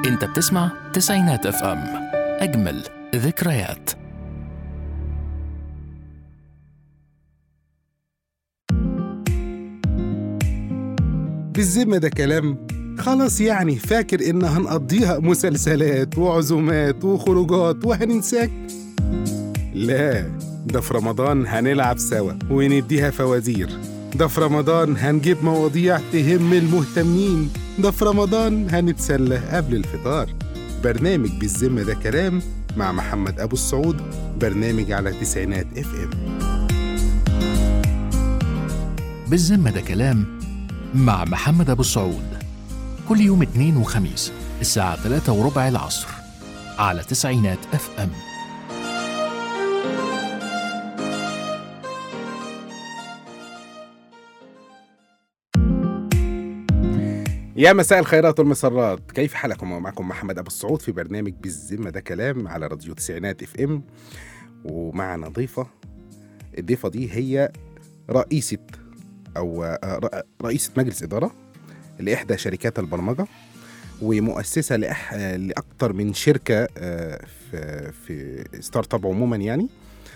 انت بتسمع تسعينات اف ام اجمل ذكريات بالذمة ده كلام خلاص يعني فاكر إن هنقضيها مسلسلات وعزومات وخروجات وهننساك لا ده في رمضان هنلعب سوا ونديها فوازير ده في رمضان هنجيب مواضيع تهم المهتمين ده في رمضان هنتسلى قبل الفطار برنامج بالذمة ده كلام مع محمد أبو السعود برنامج على تسعينات اف ام بالذمة ده كلام مع محمد أبو السعود كل يوم اثنين وخميس الساعة 3 وربع العصر على تسعينات اف ام يا مساء الخيرات والمسرات كيف حالكم ومعكم محمد ابو السعود في برنامج بالذمه ده كلام على راديو تسعينات اف ام ومعنا ضيفه الضيفه دي هي رئيسه او آه، ر- رئيسه مجلس اداره لاحدى شركات البرمجه ومؤسسه لأح... لاكثر من شركه آه، في في ستارت اب عموما يعني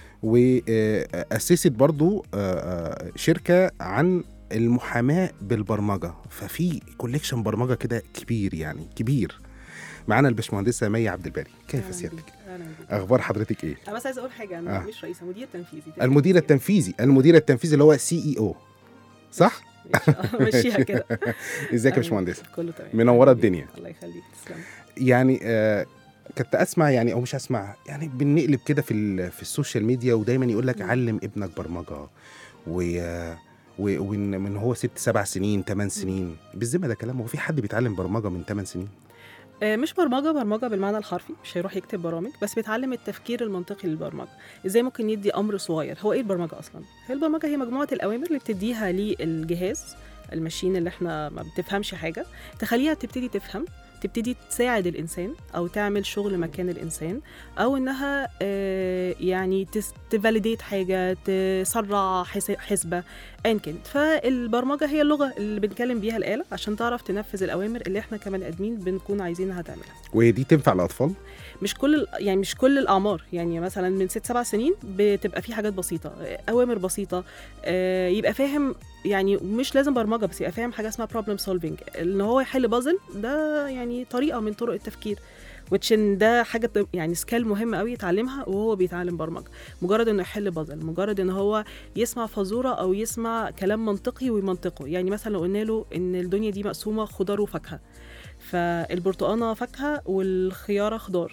واسست برضو آه، آه، شركه عن المحاماه بالبرمجه ففي كوليكشن برمجه كده كبير يعني كبير معانا الباشمهندسه مي عبد الباري كيف أهلاً سيادتك بيك، أهلاً بيك. اخبار حضرتك ايه انا بس عايزه اقول حاجه انا آه. مش رئيسه مدير تنفيذي المدير التنفيذي المدير التنفيذي اللي هو سي اي او صح مشيها كده ازيك يا أهلاً باشمهندس بيك، كله تمام منورة أهلاً بيك. الدنيا. الله يخليك تسلم يعني آه كنت اسمع يعني او مش اسمع يعني بنقلب كده في ال- في السوشيال ميديا ودايما يقول لك مم. علم ابنك برمجه و و- وان من هو ست سبع سنين ثمان سنين بالذمه ده كلام هو في حد بيتعلم برمجه من ثمان سنين آه، مش برمجه برمجه بالمعنى الحرفي مش هيروح يكتب برامج بس بيتعلم التفكير المنطقي للبرمجه ازاي ممكن يدي امر صغير هو ايه البرمجه اصلا هي البرمجه هي مجموعه الاوامر اللي بتديها للجهاز الماشين اللي احنا ما بتفهمش حاجه تخليها تبتدي تفهم تبتدي تساعد الانسان او تعمل شغل مكان الانسان او انها آه، يعني تفاليديت حاجه تسرع حس- حسبه ايا كانت فالبرمجه هي اللغه اللي بنتكلم بيها الاله عشان تعرف تنفذ الاوامر اللي احنا كبني ادمين بنكون عايزينها تعملها وهي دي تنفع الاطفال مش كل ال- يعني مش كل الاعمار يعني مثلا من ست سبع سنين بتبقى في حاجات بسيطه اوامر بسيطه آه، يبقى فاهم يعني مش لازم برمجه بس يبقى فاهم حاجه اسمها بروبلم سولفينج ان هو يحل بازل ده يعني طريقه من طرق التفكير وتشن ده حاجه ت- يعني سكيل مهم قوي يتعلمها وهو بيتعلم برمجه مجرد انه يحل بازل مجرد ان هو يسمع فزوره او يسمع كلام منطقي ويمنطقه يعني مثلا لو قلنا له ان الدنيا دي مقسومه خضار وفاكهه فالبرتقانه فاكهه والخياره خضار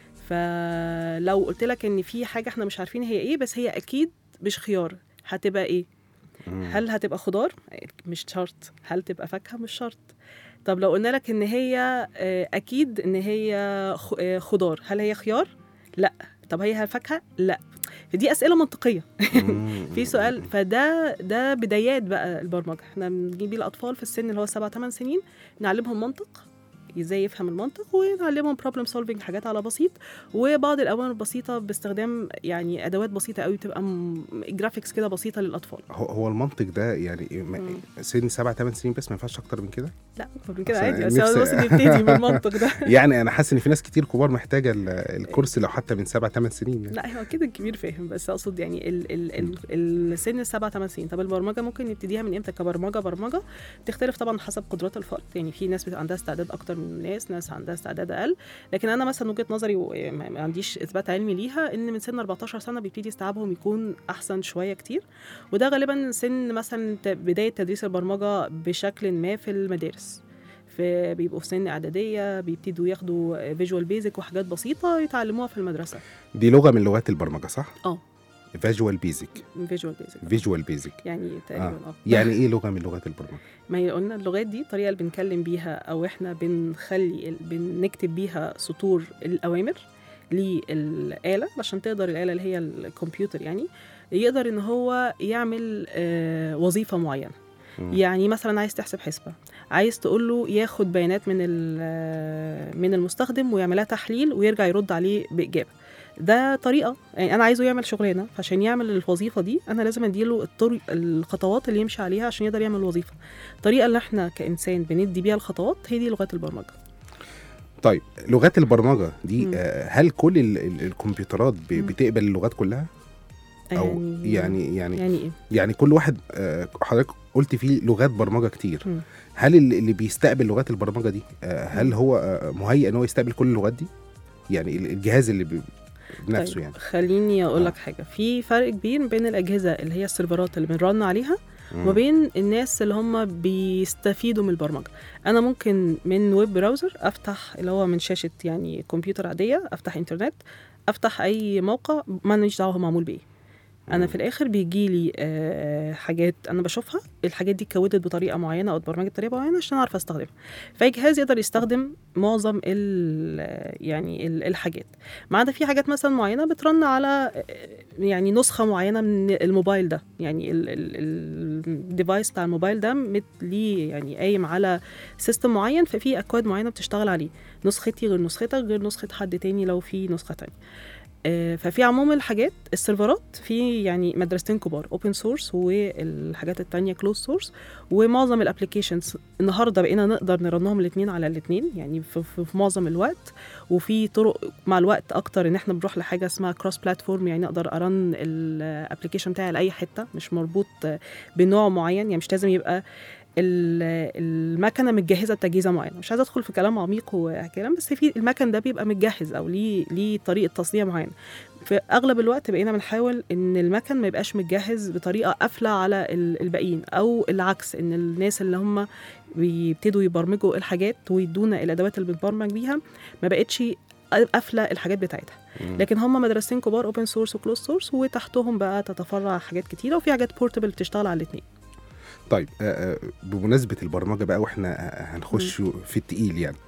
فلو قلت لك ان في حاجه احنا مش عارفين هي ايه بس هي اكيد مش خيار هتبقى ايه هل هتبقى خضار مش شرط هل تبقى فاكهه مش شرط طب لو قلنا لك ان هي آه، اكيد ان هي خ- آه، خضار هل هي خيار لا طب هي فاكهه لا فدي اسئله منطقيه في سؤال فده ده بدايات بقى البرمجه احنا بنجيب الاطفال في السن اللي هو 7 8 سنين نعلمهم منطق ازاي يفهم المنطق ونعلمهم بروبلم سولفنج حاجات على بسيط وبعض الاوامر البسيطه باستخدام يعني ادوات بسيطه قوي بتبقى جرافيكس كده بسيطه للاطفال هو هو المنطق ده يعني إيه، ما- مم. سن سبع ثمان سنين بس ما ينفعش اكتر من كده لا أكتر من كده أصل عادي بس نفسي- هو بس نبتدي بالمنطق ده يعني انا حاسس ان في ناس كتير كبار محتاجه ال- الكورس لو حتى من سبع ثمان سنين يعني. لا هو كده الكبير فاهم بس اقصد يعني ال ال ال السن السبع ثمان سنين طب البرمجه ممكن نبتديها من امتى كبرمجه برمجه تختلف طبعا حسب قدرات الفرد يعني في ناس بتبقى عندها استعداد اكتر من ناس ناس عندها استعداد اقل لكن انا مثلا وجهه نظري وما ما عنديش اثبات علمي ليها ان من سن 14 سنه بيبتدي استيعابهم يكون احسن شويه كتير وده غالبا سن مثلا ت- بدايه تدريس البرمجه بشكل ما في المدارس في بيبقوا في سن اعداديه بيبتدوا ياخدوا فيجوال بيزك وحاجات بسيطه يتعلموها في المدرسه دي لغه من لغات البرمجه صح؟ اه. فيجوال بيزك فيجوال بيزك فيجوال بيزك يعني تقريبا اه يعني ايه لغه من لغات البرمجه؟ ما هي قلنا اللغات دي الطريقه اللي بنتكلم بيها او احنا بنخلي ال- بنكتب بيها سطور الاوامر للاله عشان تقدر الاله اللي هي الكمبيوتر يعني يقدر ان هو يعمل آه، وظيفه معينه مم. يعني مثلا عايز تحسب حسبه عايز تقول له ياخد بيانات من ال- من المستخدم ويعملها تحليل ويرجع يرد عليه باجابه ده طريقه يعني انا عايزه يعمل شغلانه فعشان يعمل الوظيفه دي انا لازم اديله الطرق الخطوات اللي يمشي عليها عشان يقدر يعمل الوظيفه الطريقه اللي احنا كانسان بندي بيها الخطوات هي دي لغات البرمجه طيب لغات البرمجه دي مم. آه، هل كل ال- ال- الكمبيوترات ب- مم. بتقبل اللغات كلها او يعني يعني يعني ايه يعني كل واحد آه، حضرتك قلت فيه لغات برمجه كتير مم. هل اللي اللي بيستقبل لغات البرمجه دي آه، هل هو آه، مهيئ ان هو يستقبل كل اللغات دي يعني ال- الجهاز اللي بي- بنفسه طيب يعني خليني اقول آه. لك حاجه في فرق كبير بين الاجهزه اللي هي السيرفرات اللي بنرن عليها مم. وما بين الناس اللي هم بيستفيدوا من البرمجه انا ممكن من ويب براوزر افتح اللي هو من شاشه يعني كمبيوتر عاديه افتح انترنت افتح اي موقع ما ليش دعوه هو معمول بايه انا في الاخر بيجي لي آه حاجات انا بشوفها الحاجات دي اتكودت بطريقه معينه او اتبرمجت بطريقه معينه عشان اعرف استخدمها فاي جهاز يقدر يستخدم معظم ال يعني ال- الحاجات ما عدا في حاجات مثلا معينه بترن على آه، يعني نسخه معينه من الموبايل ده يعني الديفايس بتاع الموبايل ده مت- ليه يعني قايم على سيستم معين ففي اكواد معينه بتشتغل عليه نسختي غير نسختك غير نسخه حد تاني لو في نسخه تانية آه، ففي عموم الحاجات السيرفرات في يعني مدرستين كبار اوبن سورس والحاجات التانية كلوز سورس ومعظم الابلكيشنز النهارده بقينا نقدر نرنهم الاثنين على الاثنين يعني في, في, في معظم الوقت وفي طرق مع الوقت اكتر ان احنا بنروح لحاجه اسمها كروس بلاتفورم يعني اقدر ارن الابلكيشن بتاعي لاي حته مش مربوط آه، بنوع معين يعني مش لازم يبقى ال- المكنه متجهزه بتجهيزه معينه مش عايزه ادخل في كلام عميق وكلام بس في المكن ده بيبقى متجهز او ليه ليه طريقه تصنيع معينه في اغلب الوقت بقينا بنحاول ان المكن ما يبقاش متجهز بطريقه قافله على ال- الباقيين او العكس ان الناس اللي هم بيبتدوا يبرمجوا الحاجات ويدونا الادوات اللي بنبرمج بيها ما بقتش قافله الحاجات بتاعتها مم. لكن هم مدرستين كبار اوبن سورس وكلوز سورس وتحتهم بقى تتفرع حاجات كتيره وفي حاجات بورتبل بتشتغل على الاثنين طيب آه، آه، بمناسبه البرمجه بقى واحنا آه، هنخش في التقيل يعني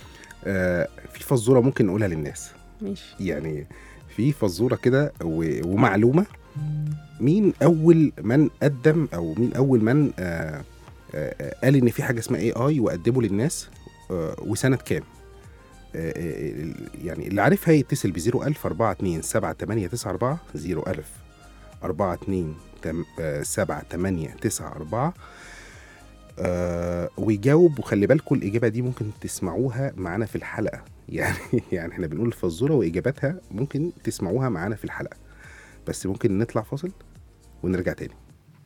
آه، في فزوره ممكن نقولها للناس ماشي يعني في فزوره كده و- ومعلومه مين اول من قدم او مين اول من آه آه آه، قال ان في حاجه اسمها اي اي وقدمه للناس آه وسنه كام آه آه، يعني اللي عارفها يتصل ب 01000 42 7894 01000 42 7894 آه ويجاوب وخلي بالكم الاجابه دي ممكن تسمعوها معانا في الحلقه يعني يعني احنا بنقول الفزوره واجاباتها ممكن تسمعوها معانا في الحلقه بس ممكن نطلع فاصل ونرجع تاني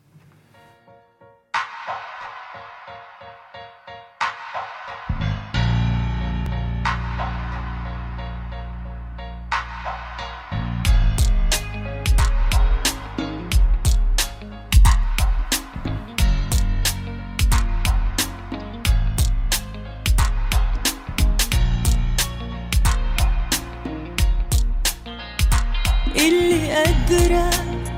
اللي قادرة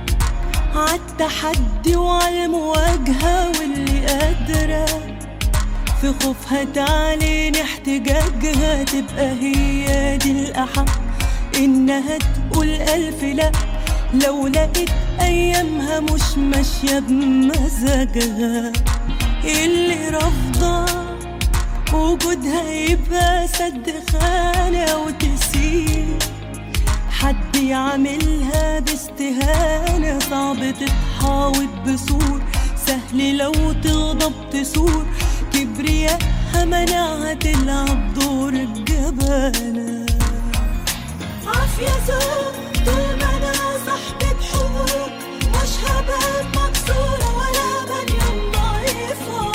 عالتحدي وعالمواجهة واللي قادرة في خوفها تعلن احتجاجها تبقى هي دي الأحق إنها تقول ألف لأ لو لقيت أيامها مش ماشية بمزاجها اللي رافضة وجودها يبقى سد خانة وتسيب حد يعملها باستهانة صعب تتحاوط بسور سهل لو تغضب تسور كبرياءها منعها تلعب دور الجبانة عافية زوج طول ما أنا صاحبة حقوق مش هبقى مكسورة ولا بنيان ضعيفة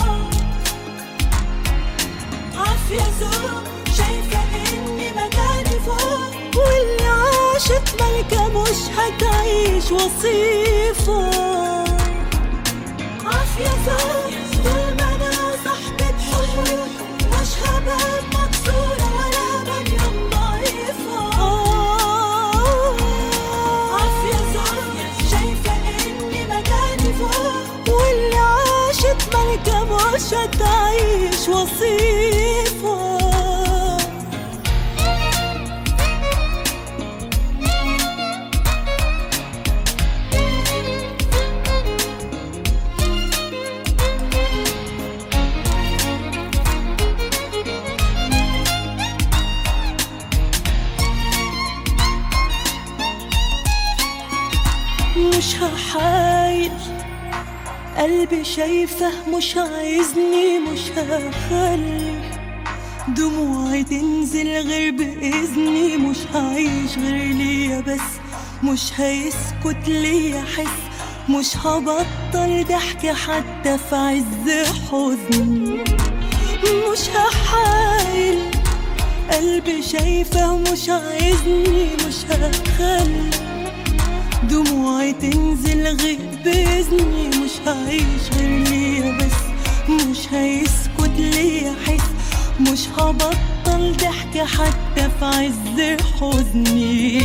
عافية زوج شايفة إني مكاني فوق واللي عاشت ملكة مش هتعيش وصيفة عافية زوج طول ما أنا صاحبة حقوق مش هبقى مكسورة ولا بنيان ضعيفة عافية زوج شايفة إني مكاني فوق واللي عاشت ملكة مش هتعيش وصيفة مش هحايل قلبي شايفه مش عايزني مش هخلي دموعي تنزل غير بإذني مش هعيش غير ليا بس مش هيسكت ليا حس مش هبطل ضحك حتى في عز حزني مش هحايل قلبي شايفه مش عايزني مش هخلي دموعي تنزل غير بإذني مش هعيش غير ليا بس مش هيسكت ليا حس مش هبطل ضحك حتى في عز حزني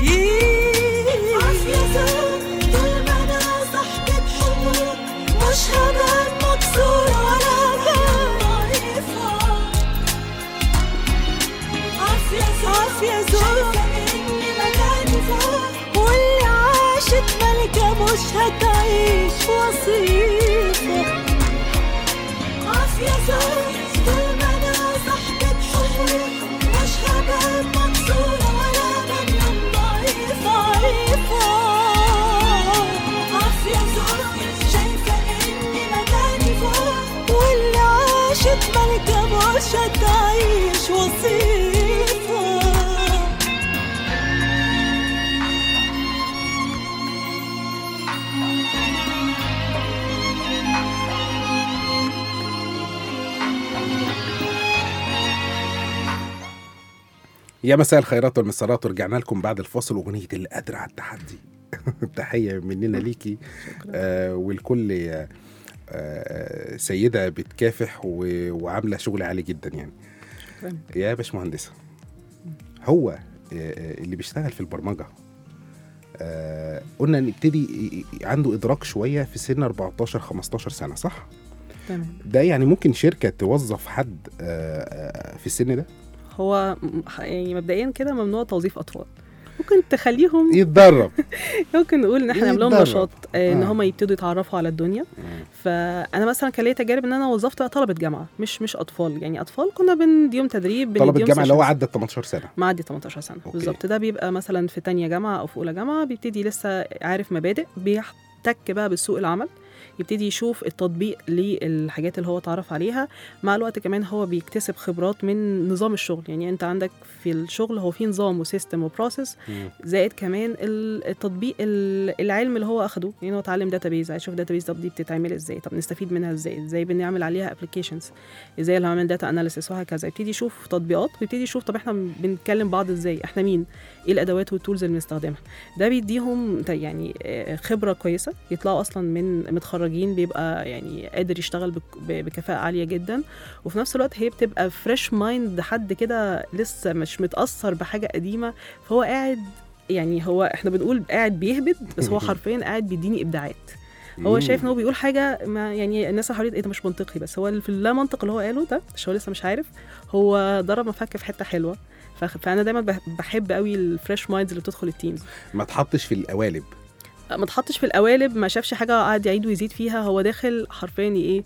عافية طول ما انا صاحبة حقوق مش هبقى مكسورة ولا هبقى ضعيفة عافية عافية شايفة اني مكاني فوق واللي عاشت ملكة مش هتعيش وصيفة عافية زوج طول ما انا صاحبة حقوق مش هبقى مكسورة ولا بنام ضعيفة ضعيفة عافية زوج شايفة اني مكاني فوق واللي عاشت ملكة مش هتعيش وصيفة يا مساء الخيرات والمسارات ورجعنا لكم بعد الفاصل اغنيه اللي قادره على التحدي تحيه مننا ليكي آه والكل آه آه سيده بتكافح و- وعامله شغل عالي جدا يعني شكراً. يا باشمهندسه هو آه، آه، اللي بيشتغل في البرمجه آه قلنا نبتدي ي- ي- عنده ادراك شويه في سن 14 15 سنه صح تمام ده يعني ممكن شركه توظف حد آه، آه، في السن ده هو م- ح- يعني مبدئيا كده ممنوع توظيف اطفال ممكن تخليهم يتدرب ممكن نقول ان احنا نعمل لهم يتدرب. نشاط آه، ان آه. هم يبتدوا يتعرفوا على الدنيا فانا مثلا كان ليا تجارب ان انا وظفت طلبه جامعه مش مش اطفال يعني اطفال كنا بنديهم تدريب طلب بنديهم الجامعه اللي هو sessions. عدى 18 سنه معدي 18 سنه أوكي. بالظبط ده بيبقى مثلا في تانية جامعه او في اولى جامعه بيبتدي لسه عارف مبادئ بيحتك بقى بالسوق العمل يبتدي يشوف التطبيق للحاجات اللي هو اتعرف عليها مع الوقت كمان هو بيكتسب خبرات من نظام الشغل يعني انت عندك في الشغل هو في نظام وسيستم وبروسيس زائد كمان ال- التطبيق ال- العلم اللي هو اخده يعني هو اتعلم داتابيز عايز يشوف داتابيز طب دي بتتعمل ازاي طب نستفيد منها ازاي ازاي بنعمل عليها ابلكيشنز ازاي اللي هعمل داتا اناليسيس وهكذا يبتدي يشوف تطبيقات ويبتدي يشوف طب احنا بنتكلم بعض ازاي احنا مين ايه الادوات والتولز اللي بنستخدمها ده بيديهم ت- يعني آه، خبره كويسه يطلعوا اصلا من متخرجين بيبقى يعني قادر يشتغل بك- ب- بكفاءه عاليه جدا وفي نفس الوقت هي بتبقى فريش مايند حد كده لسه مش متاثر بحاجه قديمه فهو قاعد يعني هو احنا بنقول قاعد بيهبد بس هو حرفيا قاعد بيديني ابداعات هو مم. شايف ان هو بيقول حاجه ما يعني الناس اللي حواليه ايه ده مش منطقي بس هو اللي في اللا منطق اللي هو قاله ده مش هو لسه مش عارف هو ضرب مفك في حته حلوه فخ- فانا دايما بح- بحب قوي الفريش مايندز اللي بتدخل التيمز ما تحطش في القوالب ما اتحطش في القوالب ما شافش حاجه قاعد يعيد ويزيد فيها هو داخل حرفيا ايه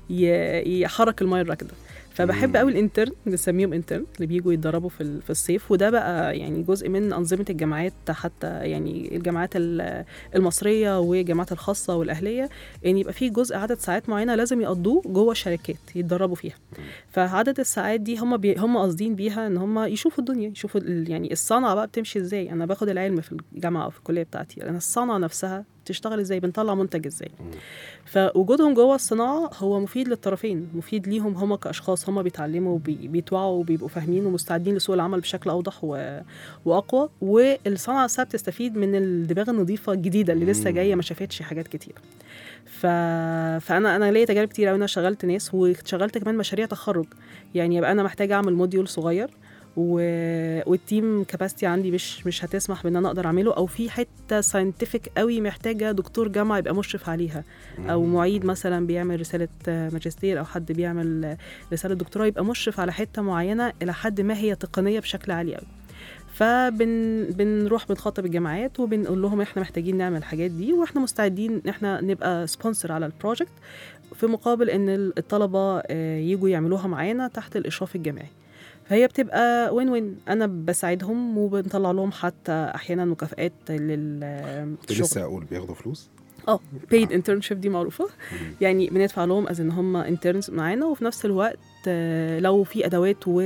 ي- يحرك المايه الراكده فبحب مم. قوي الانترن بنسميهم انترن اللي بيجوا يتدربوا في ال- في الصيف وده بقى يعني جزء من انظمه الجامعات حتى يعني الجامعات ال- المصريه والجامعات الخاصه والاهليه ان يبقى في جزء عدد ساعات معينه لازم يقضوه جوه الشركات يتدربوا فيها فعدد الساعات دي هم بي هم قاصدين بيها ان هم يشوفوا الدنيا يشوفوا ال- يعني الصنعه بقى بتمشي ازاي انا باخد العلم في الجامعه او في الكليه بتاعتي انا الصنعه نفسها بتشتغل ازاي بنطلع منتج ازاي فوجودهم جوه الصناعه هو مفيد للطرفين مفيد ليهم هم كاشخاص هم بيتعلموا وبي- بيتوعوا وبيبقوا فاهمين ومستعدين لسوق العمل بشكل اوضح و... واقوى والصنعه نفسها بتستفيد من الدماغ النظيفه الجديده اللي لسه مم. جايه ما شافتش حاجات كتير ف... فانا انا ليا تجارب كتير قوي انا شغلت ناس وشغلت كمان مشاريع تخرج يعني يبقى انا محتاجه اعمل موديول صغير و... والتيم كاباسيتي عندي مش مش هتسمح بان انا اقدر اعمله او في حته ساينتفك قوي محتاجه دكتور جامعه يبقى مشرف عليها او معيد مثلا بيعمل رساله ماجستير او حد بيعمل رساله دكتوراه يبقى مشرف على حته معينه الى حد ما هي تقنيه بشكل عالي قوي فبن بنروح بنخاطب الجامعات وبنقول لهم احنا محتاجين نعمل الحاجات دي واحنا مستعدين ان احنا نبقى سبونسر على البروجكت في مقابل ان الطلبه آه، يجوا يعملوها معانا تحت الاشراف الجامعي فهي بتبقى وين وين انا بساعدهم وبنطلع لهم حتى احيانا مكافآت كنت للشغل لسه اقول بياخدوا فلوس اه paid internship دي معروفه يعني بندفع لهم از ان هم انترنز معانا وفي نفس الوقت آه، لو في ادوات و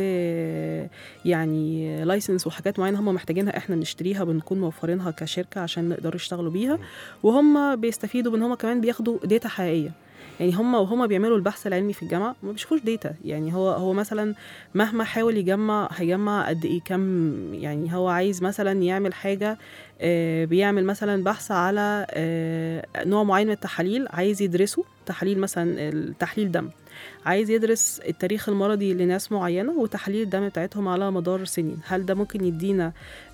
يعني لايسنس وحاجات معينه هم محتاجينها احنا بنشتريها بنكون موفرينها كشركه عشان نقدروا يشتغلوا بيها وهم بيستفيدوا بان هم كمان بياخدوا داتا حقيقيه يعني هم وهم بيعملوا البحث العلمي في الجامعه ما بيشوفوش داتا يعني هو هو مثلا مهما حاول يجمع هيجمع قد ايه كم يعني هو عايز مثلا يعمل حاجه آه، بيعمل مثلا بحث على آه، نوع معين من التحاليل عايز يدرسه تحاليل مثلا التحليل دم عايز يدرس التاريخ المرضي لناس معينه وتحاليل الدم بتاعتهم على مدار سنين هل ده ممكن يدينا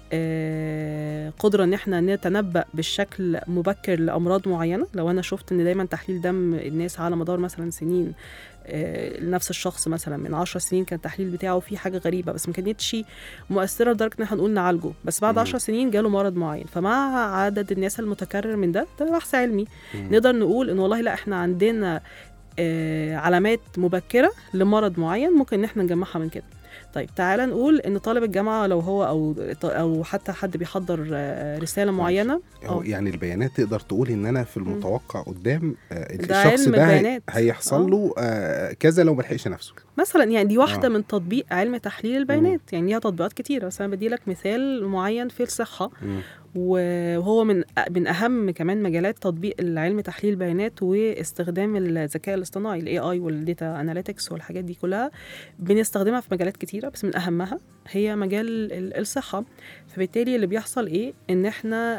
آه، قدرة ان احنا نتنبأ بالشكل مبكر لأمراض معينة لو انا شفت ان دايما تحليل دم الناس على مدار مثلا سنين آه، لنفس الشخص مثلا من 10 سنين كان التحليل بتاعه فيه حاجة غريبة بس ما كانتش مؤثرة لدرجة ان احنا نقول نعالجه بس بعد مم. 10 سنين جاله مرض معين فمع عدد الناس المتكرر من ده ده بحث علمي مم. نقدر نقول ان والله لا احنا عندنا آه، علامات مبكره لمرض معين ممكن ان احنا نجمعها من كده طيب تعالى نقول ان طالب الجامعه لو هو او او حتى حد بيحضر آه، رساله معينه أو آه. يعني البيانات تقدر تقول ان انا في المتوقع قدام آه، ده الشخص علم ده هي- البيانات. هيحصل آه. له آه، كذا لو ما لحقش نفسه مثلا يعني دي واحده آه. من تطبيق علم تحليل البيانات يعني ليها تطبيقات كتيره بس انا بدي لك مثال معين في الصحه مم. وهو من من اهم كمان مجالات تطبيق العلم تحليل البيانات واستخدام الذكاء الاصطناعي الاي اي والديتا اناليتكس والحاجات دي كلها بنستخدمها في مجالات كتيره بس من اهمها هي مجال ال- الصحه فبالتالي اللي بيحصل ايه ان احنا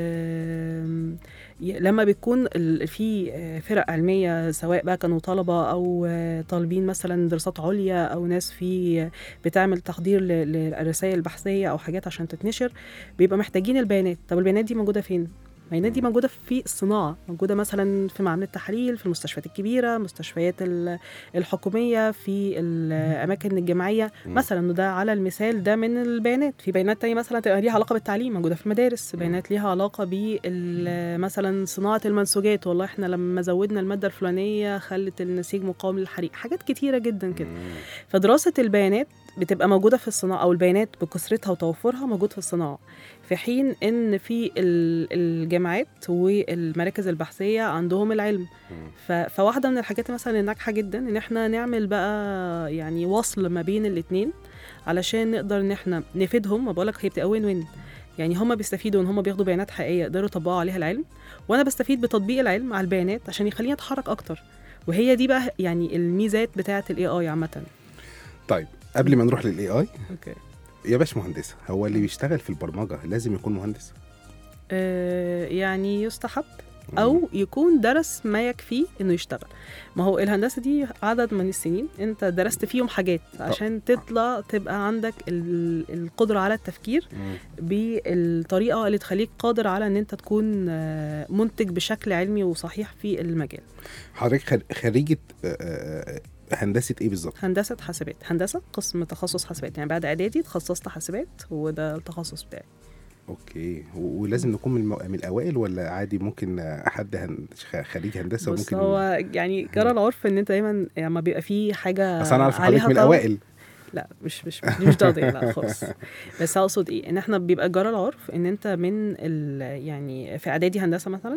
آم، ي- لما بيكون ال- في آه، فرق علميه سواء بقى كانوا طلبه او آه، طالبين مثلا دراسات عليا او ناس في بتعمل تحضير ل- للرسائل البحثيه او حاجات عشان تتنشر بيبقى محتاجين البيانات طب البيانات دي موجوده فين البيانات دي موجوده في الصناعه موجوده مثلا في معامل التحاليل في المستشفيات الكبيره المستشفيات ال- الحكوميه في الاماكن الجامعيه مم. مثلا ده على المثال ده من البيانات في بيانات تانية مثلا تبقى ليها علاقه بالتعليم موجوده في المدارس بيانات ليها علاقه بال- مثلا صناعه المنسوجات والله احنا لما زودنا الماده الفلانيه خلت النسيج مقاوم للحريق حاجات كتيره جدا كده مم. فدراسة البيانات بتبقى موجودة في الصناعة أو البيانات بكثرتها وتوفرها موجود في الصناعة في حين إن في ال- الجامعات والمراكز البحثية عندهم العلم مم. ف- فواحدة من الحاجات مثلا الناجحة جدا إن إحنا نعمل بقى يعني وصل ما بين الاتنين علشان نقدر إن إحنا نفيدهم ما بقولك هي بتبقى وين وين يعني هما بيستفيدوا ان هما بياخدوا بيانات حقيقيه يقدروا يطبقوا عليها العلم وانا بستفيد بتطبيق العلم على البيانات عشان يخليني اتحرك اكتر وهي دي بقى يعني الميزات بتاعه الاي اي عامه طيب قبل ما نروح للاي اي اوكي يا باش مهندسه هو اللي بيشتغل في البرمجه لازم يكون مهندس آه يعني يستحب او يكون درس ما يكفيه انه يشتغل ما هو الهندسه دي عدد من السنين انت درست فيهم حاجات عشان تطلع تبقى عندك ال- القدره على التفكير مم. بالطريقه اللي تخليك قادر على ان انت تكون آه، منتج بشكل علمي وصحيح في المجال حضرتك خر- خريجه آه، آه، هندسه ايه بالظبط هندسه حاسبات هندسه قسم تخصص حاسبات يعني بعد اعدادي اتخصصت حاسبات وده التخصص بتاعي اوكي و- ولازم نكون من, المو... من الاوائل ولا عادي ممكن آه، حد هن... خ- خريج هندسه بص وممكن هو يعني جرى العرف ان انت دايما لما بيبقى في حاجه اصل انا اعرف حضرتك عليها من طلب- الاوائل لا مش مش دي مش قضيه لا خالص بس اقصد ايه ان احنا بيبقى جرى العرف ان انت من ال يعني في اعدادي هندسه مثلا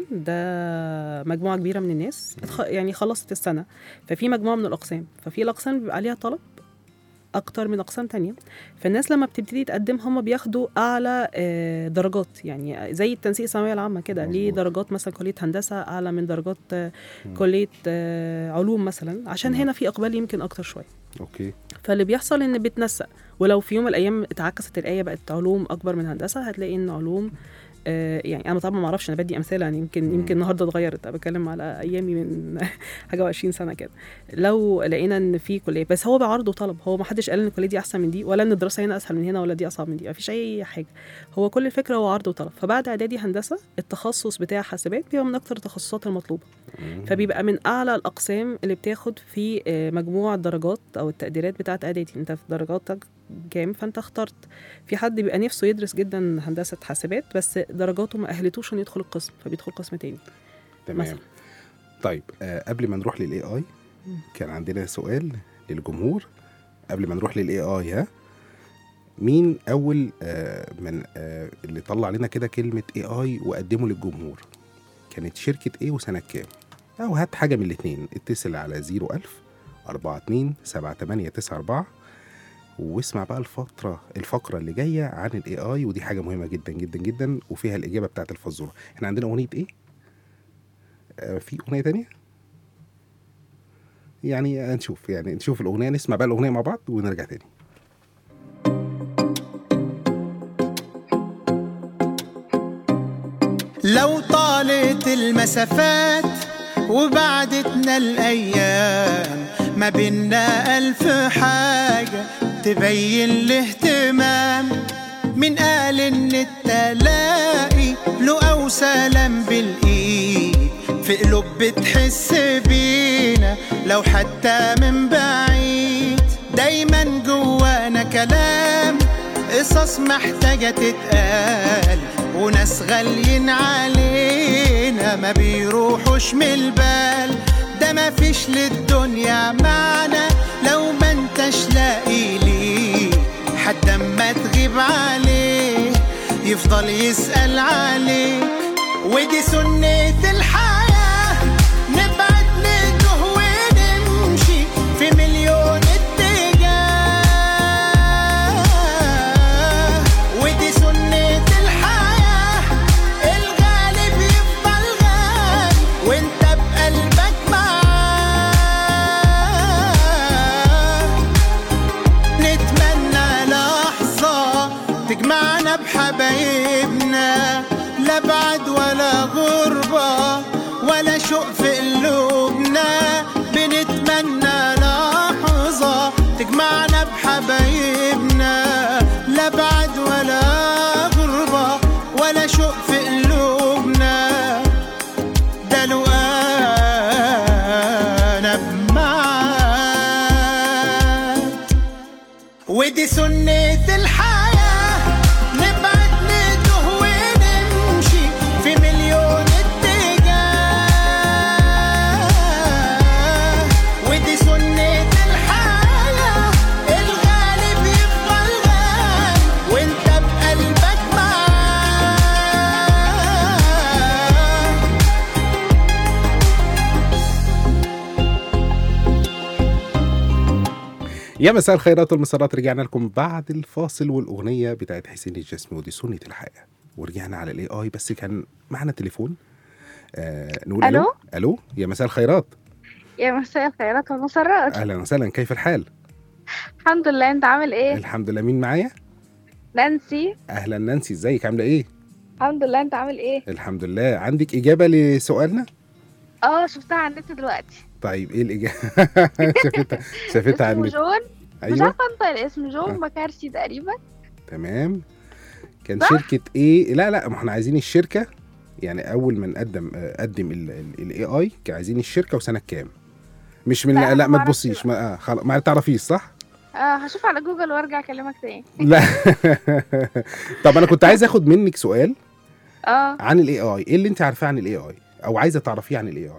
ده مجموعه كبيره من الناس اتخ- يعني خلصت السنه ففي مجموعه من الاقسام ففي الاقسام بيبقى عليها طلب اكتر من اقسام تانية فالناس لما بتبتدي تقدم هم بياخدوا اعلى آه، درجات يعني زي التنسيق الثانويه العامه كده ليه مظبوط. درجات مثلا كليه هندسه اعلى من درجات آه، مم. كليه آه، علوم مثلا عشان مم. هنا في اقبال يمكن اكتر شويه اوكي فاللي بيحصل ان بتنسق ولو في يوم من الايام اتعكست الايه بقت علوم اكبر من هندسه هتلاقي ان علوم آه يعني انا طبعا ما اعرفش انا بدي امثله يعني يمكن مم. يمكن النهارده اتغيرت انا بتكلم على ايامي من حاجه و20 سنه كده لو لقينا ان في كليه بس هو بعرض وطلب هو ما حدش قال ان الكليه دي احسن من دي ولا ان الدراسه هنا اسهل من هنا ولا دي اصعب من دي ما فيش اي حاجه هو كل الفكره هو عرض وطلب فبعد اعدادي هندسه التخصص بتاع حاسبات بيبقى من اكتر التخصصات المطلوبه مم. فبيبقى من اعلى الاقسام اللي بتاخد في آه، مجموع الدرجات او التقديرات بتاعت اعدادي انت في درجاتك كام فانت اخترت في حد بيبقى نفسه يدرس جدا هندسه حاسبات بس درجاته ما اهلتوش انه يدخل القسم فبيدخل قسم تاني تمام مثلا. طيب آه قبل ما نروح للاي اي مم. كان عندنا سؤال للجمهور قبل ما نروح للاي اي ها مين اول آه من آه اللي طلع لنا كده كلمه اي اي وقدمه للجمهور كانت شركه ايه وسنه كام او هات حاجه من الاثنين اتصل على 01000 42 7894 واسمع بقى الفترة الفقرة اللي جاية عن الاي اي ودي حاجة مهمة جدا جدا جدا وفيها الإجابة بتاعت الفزورة احنا عندنا أغنية ايه؟ آه في أغنية تانية؟ يعني هنشوف يعني نشوف الأغنية نسمع بقى الأغنية مع بعض ونرجع تاني لو طالت المسافات وبعدتنا الأيام ما بينا ألف حاجة تبين الاهتمام من قال إن التلاقي له أو سلام بالإيد في قلوب بتحس بينا لو حتى من بعيد دايما جوانا كلام قصص محتاجة تتقال وناس غاليين علينا ما بيروحوش من البال ده ما فيش للدنيا معنى لو ما انتش لاقي ليه حد اما تغيب عليه يفضل يسأل عليك ودي سنة الحياة نبعد نتوه ونمشي في مليون اتجاه ودي سنة الحياة الغالب يفضل غالي وانت بقلبك معاه نتمنى لحظة تجمعنا بحبايبنا لا بعد ولا غربة ولا شوق في قلوبنا بنتمنى لحظة تجمعنا بحبايبنا لا بعد ولا غربة ولا شوق في قلوبنا ده لو انا بمعاك ودي سنة الحياة نبعد نتوه ونمشي في مليون اتجاه ودي سنة الحياة الغالب يفضل غالي وانت بقلبك معاه يا مساء الخيرات والمسارات رجعنا لكم بعد الفاصل والاغنيه بتاعت حسين الجسمي ودي سنه الحياه ورجعنا على الاي اي بس كان معنا تليفون آه نقول الو ألو؟ الو يا مساء الخيرات يا مساء الخيرات والمسرات اهلا وسهلا كيف الحال الحمد لله انت عامل ايه الحمد لله مين معايا نانسي اهلا نانسي ازيك عامله ايه الحمد لله انت عامل ايه الحمد لله عندك اجابه لسؤالنا اه شفتها على النت دلوقتي طيب ايه الاجابه شافتها شافتها على اسمه النت جون مش ايوه عارفه انطق الاسم جون آه. مكارسي تقريبا تمام كان صح؟ شركه ايه لا لا ما احنا عايزين الشركه يعني اول ما نقدم آه، قدم الاي اي عايزين الشركه وسنه كام مش من لا، لا, أنا لا ما ما أعرفش تبصيش ما آه خلاص ما تعرفيش صح اه هشوف على جوجل وارجع اكلمك تاني لا طب انا كنت عايز اخد منك سؤال اه عن الاي اي ايه اللي انت عارفاه عن الاي اي او عايزه تعرفيه عن الاي اي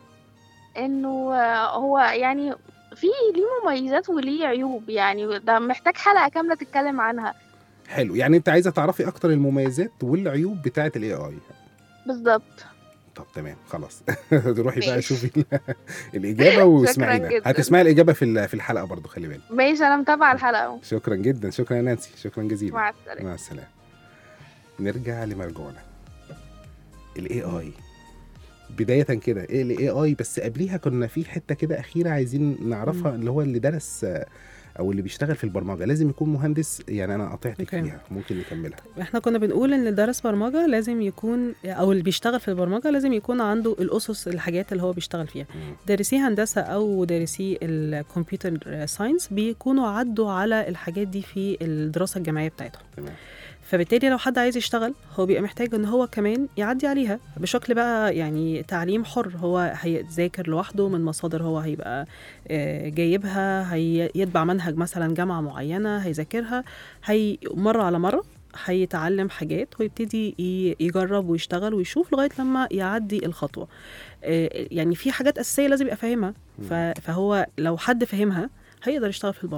انه آه، هو يعني في ليه مميزات وليه عيوب يعني ده محتاج حلقة كاملة تتكلم عنها حلو يعني انت عايزه تعرفي اكتر المميزات والعيوب بتاعه الاي اي بالظبط طب تمام خلاص تروحي بقى ماشي. شوفي ال- الاجابه واسمعينا جداً. هتسمعي الاجابه في ال- في الحلقه برضو خلي بالك ماشي انا متابعة الحلقة اهو شكرا جدا شكرا يا نانسي شكرا جزيلا مع السلامة مع السلامه نرجع لمرجوعنا الاي اي بداية كده ايه الاي اي بس قبليها كنا في حتة كده أخيرة عايزين نعرفها اللي هو اللي درس آه، أو اللي بيشتغل في البرمجة لازم يكون مهندس يعني أنا قاطعتك أوكي. فيها ممكن نكملها احنا كنا بنقول ان اللي درس برمجه لازم يكون او اللي بيشتغل في البرمجه لازم يكون عنده الاسس الحاجات اللي هو بيشتغل فيها مم. دارسي هندسه او دارسي الكمبيوتر ساينس بيكونوا عدوا على الحاجات دي في الدراسه الجامعيه بتاعتهم تمام فبالتالي لو حد عايز يشتغل هو بيبقى محتاج ان هو كمان يعدي عليها بشكل بقى يعني تعليم حر هو هيذاكر لوحده من مصادر هو هيبقى آه، جايبها هيتبع منهج مثلا جامعة معينة هيذاكرها هي مرة على مرة هيتعلم حاجات ويبتدي ي- يجرب ويشتغل ويشوف لغاية لما يعدي الخطوة آه، يعني في حاجات أساسية لازم يبقى فاهمها ف- فهو لو حد فاهمها هيقدر يشتغل في البرمجة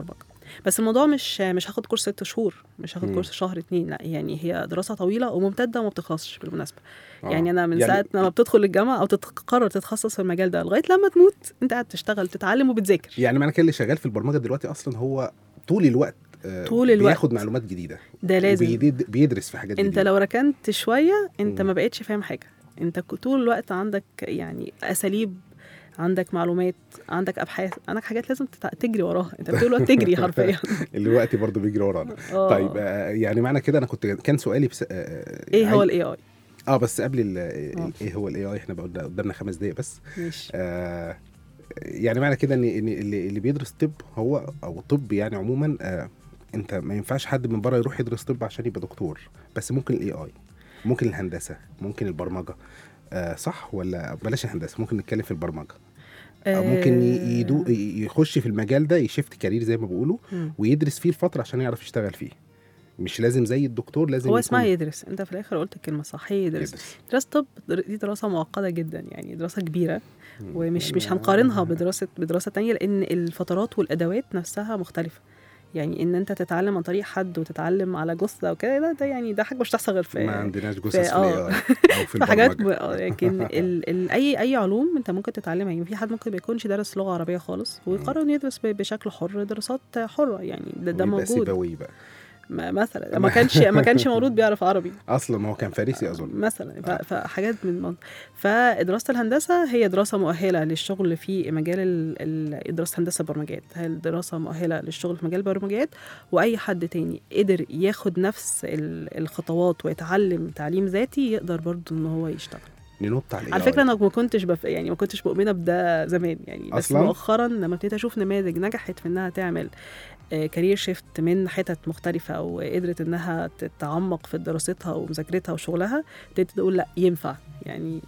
بس الموضوع مش مش هاخد كورس ست شهور مش هاخد مم. كورس شهر اتنين لا يعني هي دراسه طويله وممتده وما بتخلصش بالمناسبه آه. يعني انا من يعني- ساعه لما بتدخل الجامعه او تقرر تتخصص في المجال ده لغايه لما تموت انت قاعد تشتغل تتعلم وبتذاكر يعني معنى كده اللي شغال في البرمجه دلوقتي اصلا هو طول الوقت آه، طول الوقت. بياخد معلومات جديده ده لازم وبيدد- بيدرس في حاجات انت جديده لو ركنت شويه انت مم. ما بقتش فاهم حاجه انت ك- طول الوقت عندك يعني اساليب عندك معلومات عندك ابحاث عندك حاجات لازم تتع- تجري وراها انت طول الوقت تجري حرفيا الوقت برضه بيجري ورانا آه. طيب آه، يعني معنى كده انا كنت كان سؤالي بس آه، ايه هو عايز- الاي اي اه بس قبل ال- آه. ايه هو الاي اي احنا بقى قدام- قدامنا خمس دقايق بس ماشي آه يعني معنى كده ان ان اللي, اللي بيدرس طب هو او طب يعني عموما آه انت ما ينفعش حد من بره يروح يدرس طب عشان يبقى دكتور بس ممكن الاي اي ممكن الهندسه ممكن البرمجه آه صح ولا بلاش الهندسه ممكن نتكلم في البرمجه أو ممكن ي- يدو ي- يخش في المجال ده يشفت كارير زي ما بيقولوا مم. ويدرس فيه الفتره عشان يعرف يشتغل فيه مش لازم زي الدكتور لازم هو يكون اسمها يدرس انت في الاخر قلت الكلمه صح هي يدرس يدرس. دراسه طب در- دي دراسه معقده جدا يعني دراسه كبيره مم. ومش مش يعني- هنقارنها بدراسه بدراسه تانية لان الفترات والادوات نفسها مختلفه يعني ان انت تتعلم عن طريق حد وتتعلم على جثه وكده ده, ده يعني ده حاجه مش تحصل غير في ما عندناش جثث في- في آه. ال AI او في في حاجات ب... البرمجه آه، لكن ال... ال... اي اي علوم انت ممكن تتعلمها يعني في حد ممكن ما يكونش دارس لغه عربيه خالص ويقرر انه يدرس ب... بشكل حر دراسات حره يعني ده, ده ويبقى موجود سيبويه بقى ما- مثلا ما كانش ما كانش مولود بيعرف عربي اصلا ما هو كان فارسي اظن مثلا ف- فحاجات من المنطق فدراسه الهندسه هي دراسه مؤهله للشغل في مجال ال- ال- دراسه هندسه برمجيات هي الدراسه مؤهله للشغل في مجال البرمجيات واي حد تاني قدر ياخد نفس ال- الخطوات ويتعلم تعليم ذاتي يقدر برضه ان هو يشتغل ننط على على AI. فكره انا ما كنتش بف... يعني ما كنتش مؤمنه بده زمان يعني بس أصلاً؟ مؤخرا لما ابتديت اشوف نماذج نجحت في انها تعمل كارير شيفت من حتت مختلفه وقدرت انها تتعمق في دراستها ومذاكرتها وشغلها ابتديت اقول لا ينفع يعني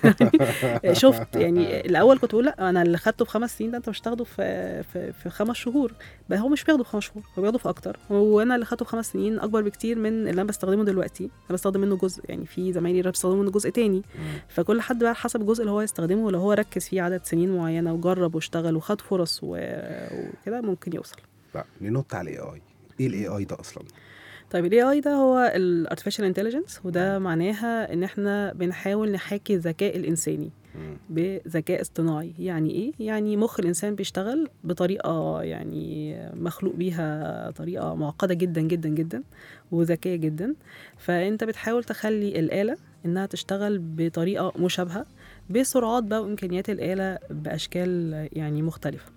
شفت يعني الاول كنت بقول لا انا اللي خدته في خمس سنين ده انت مش هتاخده في في, في خمس شهور بقى هو مش بياخده في خمس شهور هو بياخده في اكتر وانا اللي خدته في خمس سنين اكبر بكتير من اللي انا بستخدمه دلوقتي انا بستخدم منه جزء يعني في زمايلي بيستخدموا منه جزء تاني فكل حد بقى حسب الجزء اللي هو يستخدمه لو هو ركز فيه عدد سنين معينه وجرب واشتغل وخد فرص و- وكده ممكن يوصل لا ننط على الاي اي ايه الاي اي ده اصلا طيب الاي اي ده هو الارتفيشال انتليجنس وده معناها ان احنا بنحاول نحاكي الذكاء الانساني مم. بذكاء اصطناعي يعني ايه يعني مخ الانسان بيشتغل بطريقه يعني مخلوق بيها طريقه معقده جدا جدا جدا وذكيه جدا فانت بتحاول تخلي الاله انها تشتغل بطريقه مشابهه بسرعات بقى وامكانيات الاله باشكال يعني مختلفه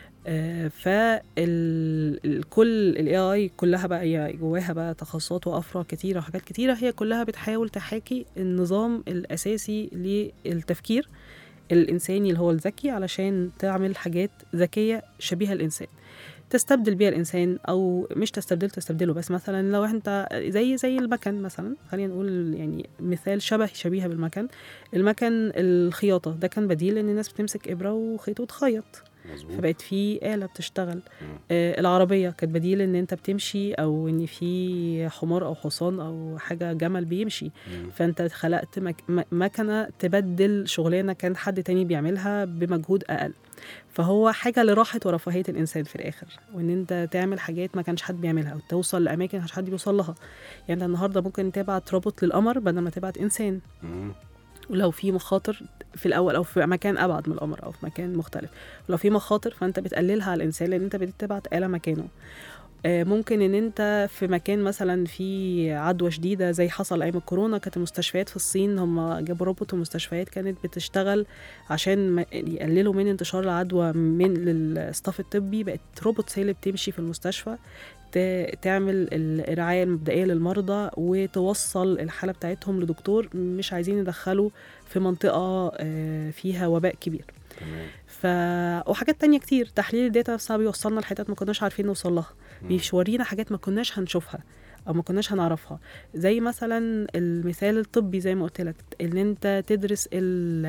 فالكل الاي اي كلها بقى هي جواها بقى تخصصات وافرع كتيره وحاجات كتيره هي كلها بتحاول تحاكي النظام الاساسي للتفكير الانساني اللي هو الذكي علشان تعمل حاجات ذكيه شبيهه الانسان تستبدل بيها الانسان او مش تستبدل تستبدله بس مثلا لو انت زي زي المكن مثلا خلينا نقول يعني مثال شبه شبيهه بالمكن المكن الخياطه ده كان بديل ان الناس بتمسك ابره وخيط وتخيط مظبوط فبقت في آلة بتشتغل مم. آه العربية كانت بديل إن أنت بتمشي أو إن في حمار أو حصان أو حاجة جمل بيمشي مم. فأنت خلقت مك م- مكنة تبدل شغلانة كان حد تاني بيعملها بمجهود أقل فهو حاجة لراحة ورفاهية الإنسان في الآخر وإن أنت تعمل حاجات ما كانش حد بيعملها أو توصل لأماكن مش حد بيوصل لها يعني أنت النهاردة ممكن تبعت روبوت للقمر بدل ما تبعت إنسان مم. ولو في مخاطر في الاول او في مكان ابعد من القمر او في مكان مختلف ولو في مخاطر فانت بتقللها على الانسان لان انت بتبعت آلة مكانه آه، ممكن ان انت في مكان مثلا في عدوى شديده زي حصل ايام الكورونا كانت المستشفيات في الصين هم جابوا روبوت ومستشفيات كانت بتشتغل عشان ما- يقللوا من انتشار العدوى من للستاف الطبي بقت روبوت هي اللي بتمشي في المستشفى ت- تعمل الرعايه المبدئيه للمرضى وتوصل الحاله بتاعتهم لدكتور مش عايزين يدخلوا في منطقه آه، فيها وباء كبير تمام ف وحاجات تانية كتير تحليل الداتا نفسها بيوصلنا لحتت ما كناش عارفين نوصل لها مم. بيورينا حاجات ما كناش هنشوفها او ما كناش هنعرفها زي مثلا المثال الطبي زي ما قلت لك ان انت تدرس ال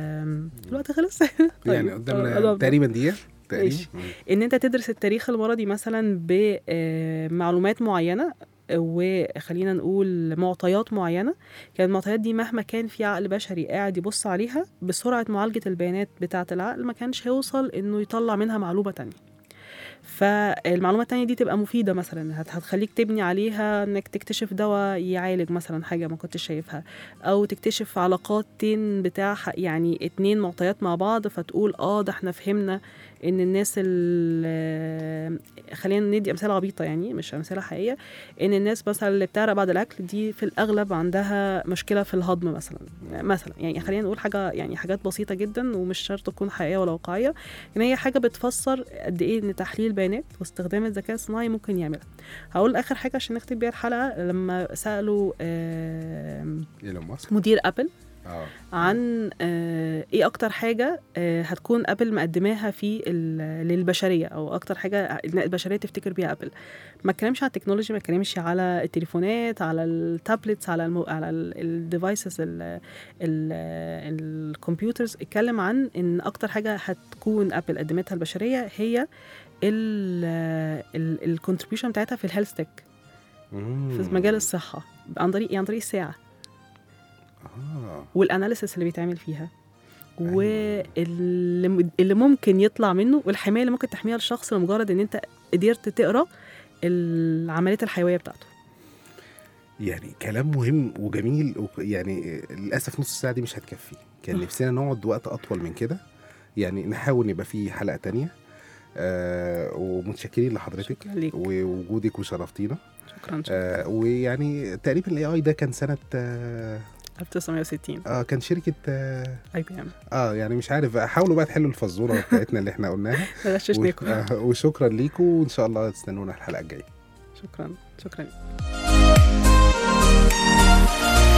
الوقت خلص يعني طيب، قدامنا قربنا. تقريبا دقيقه تقريبا ماشي. مم. ان انت تدرس التاريخ المرضي مثلا بمعلومات معينه وخلينا نقول معطيات معينه كان المعطيات دي مهما كان في عقل بشري قاعد يبص عليها بسرعه معالجه البيانات بتاعه العقل ما كانش هيوصل انه يطلع منها معلومه تانية فالمعلومه التانية دي تبقى مفيده مثلا هت- هتخليك تبني عليها انك تكتشف دواء يعالج مثلا حاجه ما كنتش شايفها او تكتشف علاقاتين بتاع ح- يعني اتنين معطيات مع بعض فتقول اه ده احنا فهمنا ان الناس ال- خلينا ندي امثله عبيطه يعني مش امثله حقيقيه ان الناس مثلا اللي بتعرق بعد الاكل دي في الاغلب عندها مشكله في الهضم مثلا مثلا يعني خلينا نقول حاجه يعني حاجات بسيطه جدا ومش شرط تكون حقيقيه ولا واقعيه ان هي حاجه بتفسر قد ايه ان تحليل بيانات واستخدام الذكاء الصناعي ممكن يعملها هقول اخر حاجه عشان نختم بيها الحلقه لما سالوا آم، ايلون ماسك مدير ابل اه عن آه، ايه اكتر حاجه آه، هتكون ابل مقدماها في ال- للبشريه او اكتر حاجه البشريه تفتكر بيها ابل ما اتكلمش على التكنولوجي ما اتكلمش على التليفونات على التابلتس على المو... على الديفايسز الكمبيوترز اتكلم عن ان اكتر حاجه هتكون ابل قدمتها البشريه هي الكونتريبيوشن بتاعتها في الهيلث تك في مجال الصحه عن طريق عن طريق الساعه اه والاناليسيس اللي بيتعمل فيها أيوة. واللي اللي ممكن يطلع منه والحمايه اللي ممكن تحميها الشخص لمجرد ان انت قدرت تقرا العمليات الحيويه بتاعته يعني كلام مهم وجميل وك- يعني للاسف نص ساعه دي مش هتكفي كان نفسنا نقعد وقت اطول من كده يعني نحاول يبقى في حلقه تانية آه ومتشكرين لحضرتك شكرا ليك. ووجودك وشرفتينا شكرا شكرا آه ويعني تقريبا الاي اي ده كان سنه آه, 1960 اه كان شركه اه, اي بي ام آه يعني مش عارف حاولوا بقى تحلوا الفزوره بتاعتنا اللي احنا قلناها غششناكم آه وشكرا ليكم وان شاء الله تستنونا الحلقه الجايه شكرا شكرا